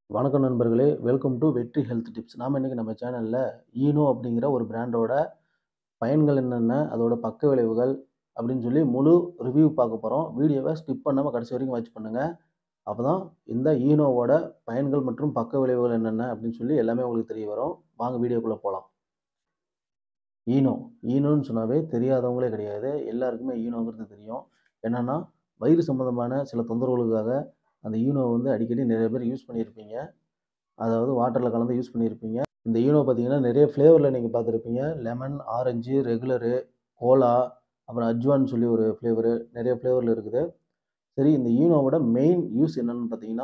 வணக்கம் நண்பர்களே welcome to Vetri health tips நாம் இன்றைக்கி நம்ம சேனலில் ஈனோ அப்படிங்கிற ஒரு பிராண்டோட பயன்கள் என்னென்ன அதோட பக்க விளைவுகள் அப்படின்னு சொல்லி முழு ரிவ்யூ பார்க்க போகிறோம் வீடியோவை ஸ்கிப் பண்ணாமல் கடைசி வரைக்கும் வாட்ச் பண்ணுங்கள் அப்போ தான் இந்த ஈனோவோட பயன்கள் மற்றும் பக்க விளைவுகள் என்னென்ன அப்படின்னு சொல்லி எல்லாமே உங்களுக்கு தெரிய வரும் வாங்க வீடியோக்குள்ளே போகலாம் ஈனோ ஈனோன்னு சொன்னாவே தெரியாதவங்களே கிடையாது எல்லாருக்குமே ஈனோங்கிறது தெரியும் என்னென்னா வயிறு சம்மந்தமான சில தொந்தரவுகளுக்காக அந்த ஈனோ வந்து அடிக்கடி நிறைய பேர் யூஸ் பண்ணியிருப்பீங்க அதாவது வாட்டரில் கலந்து யூஸ் பண்ணியிருப்பீங்க இந்த ஈனோ பார்த்தீங்கன்னா நிறைய ஃப்ளேவரில் நீங்கள் பார்த்துருப்பீங்க லெமன் ஆரஞ்சு ரெகுலரு கோலா அப்புறம் அஜ்வான்னு சொல்லி ஒரு ஃப்ளேவரு நிறைய ஃப்ளேவரில் இருக்குது சரி இந்த ஈனோவோட மெயின் யூஸ் என்னென்னு பார்த்தீங்கன்னா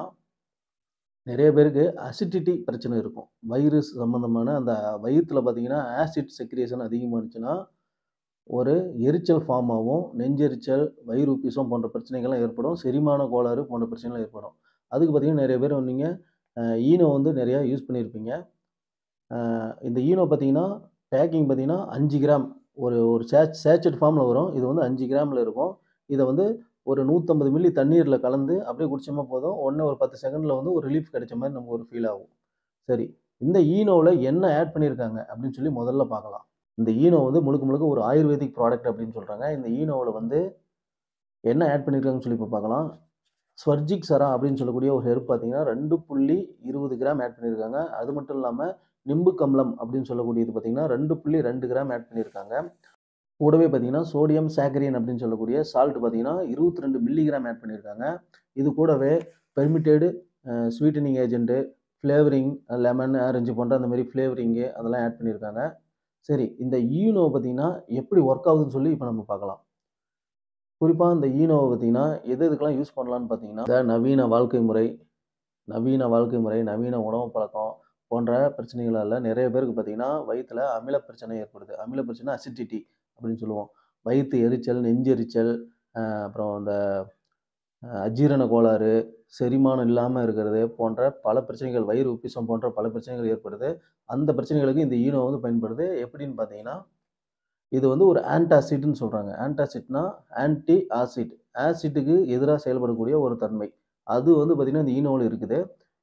நிறைய பேருக்கு அசிடிட்டி பிரச்சனை இருக்கும் வயிறு சம்மந்தமான அந்த வயிற்றில் பார்த்தீங்கன்னா ஆசிட் செக்ரியேஷன் அதிகமானுச்சுன்னா ஒரு எரிச்சல் ஃபார்ம் ஆகும் நெஞ்செரிச்சல் வயிறு உப்பிசம் போன்ற பிரச்சனைகள்லாம் ஏற்படும் செரிமான கோளாறு போன்ற பிரச்சனைகள் ஏற்படும் அதுக்கு பார்த்தீங்கன்னா நிறைய பேர் நீங்கள் ஈனோ வந்து நிறையா யூஸ் பண்ணியிருப்பீங்க அஹ் இந்த ஈனோ பார்த்தீங்கன்னா பேக்கிங் பார்த்தீங்கன்னா அஞ்சு கிராம் ஒரு ஒரு சே சேச்சட் ஃபார்மில் வரும் இது வந்து அஞ்சு கிராமில் இருக்கும் இதை வந்து ஒரு நூற்றம்பது மில்லி தண்ணீரில் கலந்து அப்படியே குடிச்சோமா போதும் உடனே ஒரு பத்து செகண்டில் வந்து ஒரு ரிலீஃப் கிடைச்ச மாதிரி நமக்கு ஒரு ஃபீல் ஆகும் சரி இந்த ஈனோவில் என்ன ஆட் பண்ணியிருக்காங்க அப்படின்னு சொல்லி முதல்ல பார்க்கலாம் இந்த ஈனோ வந்து முழுக்க முழுக்க ஒரு ஆயுர்வேதிக் ப்ராடக்ட் அப்படின்னு சொல்கிறாங்க இந்த ஈனோவில் வந்து என்ன ஆட் பண்ணியிருக்காங்கன்னு சொல்லி இப்போ பார்க்கலாம் ஸ்வர்ஜிக் சரா அப்படின்னு சொல்லக்கூடிய ஒரு ஹெர்ப் பார்த்தீங்கன்னா ரெண்டு புள்ளி இருபது கிராம் ஆட் பண்ணியிருக்காங்க அது மட்டும் இல்லாமல் நிம்பு கம்லம் அப்படின்னு சொல்லக்கூடியது பார்த்தீங்கன்னா ரெண்டு புள்ளி ரெண்டு கிராம் ஆட் பண்ணியிருக்காங்க கூடவே பார்த்தீங்கன்னா சோடியம் சாக்கரின் அப்படின்னு சொல்லக்கூடிய சால்ட் பார்த்தீங்கன்னா இருபத்தி ரெண்டு மில்லிகிராம் ஆட் பண்ணியிருக்காங்க இது கூடவே permitted sweetening agent flavouring lemon orange போன்ற அந்த மாதிரி ஃப்ளேவரிங்கு அதெல்லாம் ஆட் பண்ணியிருக்காங்க சரி இந்த ஈனோ பார்த்தீங்கன்னா எப்படி ஒர்க் ஆகுதுன்னு சொல்லி இப்போ நம்ம பார்க்கலாம் குறிப்பாக இந்த ஈனோவை பார்த்தீங்கன்னா எது எதுக்கெல்லாம் யூஸ் பண்ணலான்னு பார்த்தீங்கன்னா இந்த நவீன வாழ்க்கை முறை நவீன வாழ்க்கை முறை நவீன உணவு பழக்கம் போன்ற பிரச்சனைகளால் நிறைய பேருக்கு பார்த்தீங்கன்னா வயிற்றில் அமில பிரச்சனை ஏற்படுது அமில பிரச்சனை அசிடிட்டி அப்படின்னு சொல்லுவோம் வயிற்று எரிச்சல் நெஞ்செரிச்சல் அஹ் அப்புறம் இந்த அஹ் அஜீரண கோளாறு செரிமானம் இல்லாமல் இருக்கிறது போன்ற பல பிரச்சனைகள் வயிறு உப்பிசம் போன்ற பல பிரச்சனைகள் ஏற்படுது அந்த பிரச்சனைகளுக்கு இந்த ஈனோ வந்து பயன்படுது எப்படின்னு பார்த்தீங்கன்னா இது வந்து ஒரு ஆன்டாசிட்னு சொல்கிறாங்க ஆன்டாசிட்னா ஆன்டி ஆசிட் ஆசிட்டுக்கு எதிராக செயல்படக்கூடிய ஒரு தன்மை அது வந்து பார்த்திங்கன்னா இந்த ஈனோவில் இருக்குது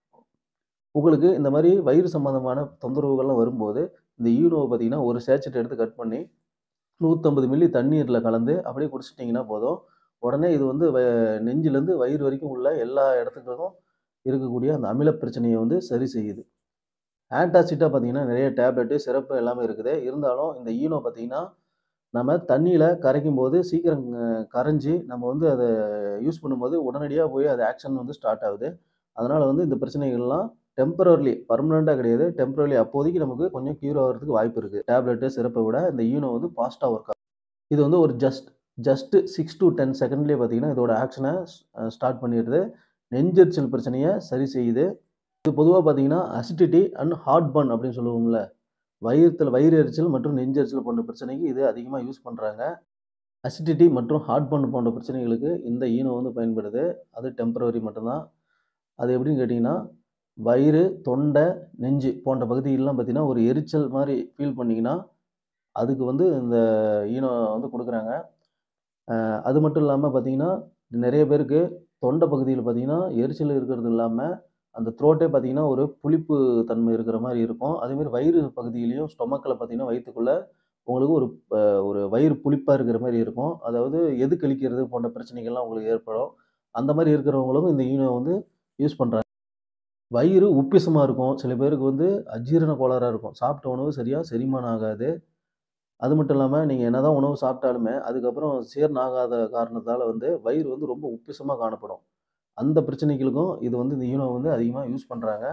உங்களுக்கு இந்த மாதிரி வயிறு சம்மந்தமான தொந்தரவுகள்லாம் வரும்போது இந்த ஈனோவை பார்த்தீங்கன்னா ஒரு சேச்சட் எடுத்து கட் பண்ணி நூற்றம்பது மில்லி தண்ணீரில் கலந்து அப்படியே குடிச்சிட்டிங்கன்னா போதும் உடனே இது வந்து வ நெஞ்சிலேருந்து வயிறு வரைக்கும் உள்ள எல்லா இடத்துக்கும் இருக்கக்கூடிய அந்த அமில பிரச்சனையை வந்து சரி செய்யுது ஆன்டாசிட்டாக பார்த்தீங்கன்னா நிறைய டேப்லெட்டு சிறப்பு எல்லாமே இருக்குது இருந்தாலும் இந்த ஈனோ பார்த்தீங்கன்னா நம்ம தண்ணியில் கரைக்கும் போது சீக்கிரம் அஹ், கரைஞ்சி நம்ம வந்து அதை யூஸ் பண்ணும்போது உடனடியாக போய் அது ஆக்ஷன் வந்து ஸ்டார்ட் ஆகுது அதனால் வந்து இந்த பிரச்சனைகள்லாம் டெம்பரர்லி பர்மனெண்ட்டாக கிடையாது டெம்பரரி அப்போதைக்கு நமக்கு கொஞ்சம் க்யூர் ஆகிறதுக்கு வாய்ப்பு இருக்குது டேப்லெட்டு சிறப்பை விட இந்த ஈனோ வந்து ஃபாஸ்ட்டாக ஒர்க் ஆகும் இது வந்து ஒரு just just six to ten செகண்ட்லேயே பார்த்தீங்கன்னா இதோட ஆக்ஷனை ஸ்டார்ட் பண்ணிடுது நெஞ்செரிச்சல் பிரச்சனையை சரி செய்யுது இது பொதுவாக பார்த்தீங்கன்னா அசிடிட்டி அண்ட் ஹார்ட் பர்ன் அப்படின்னு சொல்லுவோம்ல வயிற்றில் வயிறு எரிச்சல் மற்றும் நெஞ்செரிச்சல் போன்ற பிரச்சனைக்கு இது அதிகமாக யூஸ் பண்ணுறாங்க அசிடிட்டி மற்றும் ஹார்ட் பர்ன் போன்ற பிரச்சனைகளுக்கு இந்த ஈனோ வந்து பயன்படுது அது டெம்பரவரி மட்டும்தான் அது எப்படின்னு கேட்டிங்கன்னா வயிறு தொண்டை நெஞ்சு போன்ற பகுதிகளெலாம் பார்த்தீங்கன்னா ஒரு எரிச்சல் மாதிரி ஃபீல் பண்ணிங்கன்னா அதுக்கு வந்து இந்த ஈனோ வந்து கொடுக்குறாங்க அஹ் அது மட்டும் இல்லாமல் பார்த்தீங்கன்னா நிறைய பேருக்கு தொண்டை பகுதியில் பார்த்தீங்கன்னா எரிச்சல் இருக்கிறது இல்லாமல் அந்த த்ரோட்டே பார்த்தீங்கன்னா ஒரு புளிப்பு தன்மை இருக்கிற மாதிரி இருக்கும் அதேமாதிரி வயிறு பகுதியிலையும் ஸ்டொமக்கில் பார்த்தீங்கன்னா வயிற்றுக்குள்ளே உங்களுக்கு ஒரு அஹ், ஒரு வயிறு புளிப்பாக இருக்கிற மாதிரி இருக்கும் அதாவது எது கழிக்கிறது போன்ற பிரச்சனைகள்லாம் உங்களுக்கு ஏற்படும் அந்த மாதிரி இருக்கிறவங்களுக்கும் இந்த ஈனோ வந்து யூஸ் பண்ணுறாங்க வயிறு உப்பிசமாக இருக்கும் சில பேருக்கு வந்து அஜீரண கோளாறாக இருக்கும் சாப்பிட்ட உணவு சரியாக செரிமானம் ஆகாது அது மட்டும் இல்லாமல் நீங்கள் என்னதான் உணவு சாப்பிட்டாலுமே அதுக்கப்புறம் ஜீரணம் ஆகாத காரணத்தால் வந்து வயிறு வந்து ரொம்ப உப்பிசமாக காணப்படும் அந்த பிரச்சனைகளுக்கும் இது வந்து இந்த ஈனோ வந்து அதிகமாக யூஸ் பண்ணுறாங்க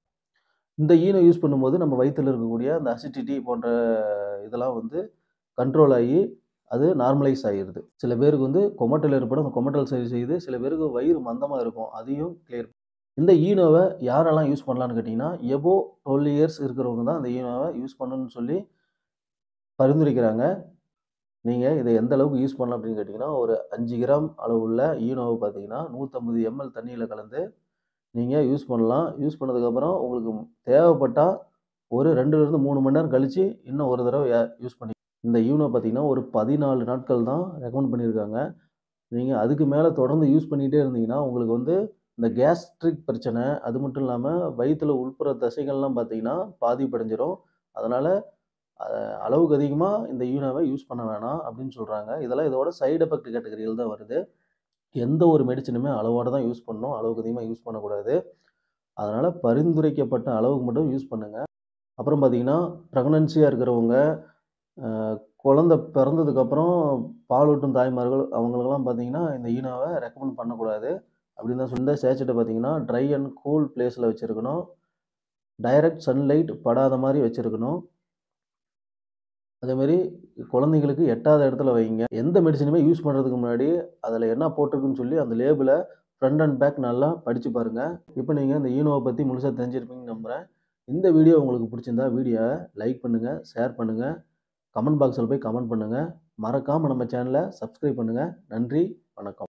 இந்த ஈனோ யூஸ் பண்ணும்போது நம்ம வயிற்றில் இருக்கக்கூடிய அந்த அசிடிட்டி போன்ற இதெல்லாம் வந்து கண்ட்ரோல் ஆகி அது நார்மலைஸ் ஆகிடுது சில பேருக்கு வந்து கொமட்டல் ஏற்படும் அந்த கொமட்டல் சரி செய்யுது சில பேருக்கு வயிறு மந்தமாக இருக்கும் அதையும் கிளியர் இந்த ஈனோவை யாரெல்லாம் யூஸ் பண்ணலான்னு கேட்டிங்கன்னா எபோ டுவெல் இயர்ஸ் இருக்கிறவங்க தான் அந்த ஈனோவை யூஸ் பண்ணணும்னு சொல்லி பரிந்துரைக்கிறாங்க நீங்கள் இதை எந்த அளவுக்கு யூஸ் பண்ணலாம் அப்படின்னு கேட்டிங்கன்னா ஒரு அஞ்சு கிராம் அளவுள்ள ஈனோவை பார்த்தீங்கன்னா நூற்றம்பது எம்எல் தண்ணியில் கலந்து நீங்கள் யூஸ் பண்ணலாம் யூஸ் பண்ணதுக்கப்புறம் உங்களுக்கு தேவைப்பட்டால் ஒரு ரெண்டுலேருந்து மூணு மணி நேரம் கழித்து இன்னும் ஒரு தடவை யூஸ் பண்ணி இந்த ஈனோ பார்த்தீங்கன்னா ஒரு பதினாலு நாட்கள் தான் ரெக்கமெண்ட் பண்ணியிருக்காங்க நீங்கள் அதுக்கு மேலே தொடர்ந்து யூஸ் பண்ணிகிட்டே இருந்தீங்கன்னா உங்களுக்கு வந்து இந்த கேஸ்ட்ரிக் பிரச்சனை அது மட்டும் இல்லாமல் வயிற்றில் உள்புற தசைகள்லாம் பார்த்தீங்கன்னா பாதிப்படைஞ்சிரும் அதனால் அளவுக்கு அதிகமாக இந்த ஈனோவை யூஸ் பண்ண வேணாம் அப்படின்னு சொல்கிறாங்க இதெல்லாம் இதோட சைடு எஃபெக்ட் கேட்டகரியில் தான் வருது எந்த ஒரு மெடிசனுமே அளவோடு தான் யூஸ் பண்ணணும் அளவுக்கு அதிகமாக யூஸ் பண்ணக்கூடாது அதனால் பரிந்துரைக்கப்பட்ட அளவுக்கு மட்டும் யூஸ் பண்ணுங்கள் அப்புறம் பார்த்தீங்கன்னா ப்ரெக்னன்சியாக இருக்கிறவங்க குழந்த பிறந்ததுக்கப்புறம் பாலூட்டும் தாய்மார்கள் அவங்களுக்கெல்லாம் பார்த்தீங்கன்னா இந்த ஈனோவை ரெக்கமெண்ட் பண்ணக்கூடாது அப்படின்னு தான் சொல்லி இந்த சேச்சட்டை பார்த்தீங்கன்னா ட்ரை அண்ட் கூல் பிளேஸில் வச்சுருக்கணும் டைரக்ட் சன்லைட் படாத மாதிரி வச்சுருக்கணும் அதேமாரி குழந்தைங்களுக்கு எட்டாத இடத்துல வைங்க எந்த மெடிசனுமே யூஸ் பண்ணுறதுக்கு முன்னாடி அதில் என்ன போட்டிருக்குன்னு சொல்லி அந்த லேபிளை ஃப்ரண்ட் அண்ட் பேக் நல்லா படித்து பாருங்கள் இப்போ நீங்கள் இந்த ஈனோவை பற்றி முழுசாக தெரிஞ்சிருப்பீங்கன்னு நம்புகிறேன் இந்த வீடியோ உங்களுக்கு பிடிச்சிருந்தா வீடியோவை லைக் பண்ணுங்கள் ஷேர் பண்ணுங்கள் கமெண்ட் பாக்ஸில் போய் கமெண்ட் பண்ணுங்கள் மறக்காமல் நம்ம சேனலை சப்ஸ்கிரைப் பண்ணுங்கள் நன்றி வணக்கம்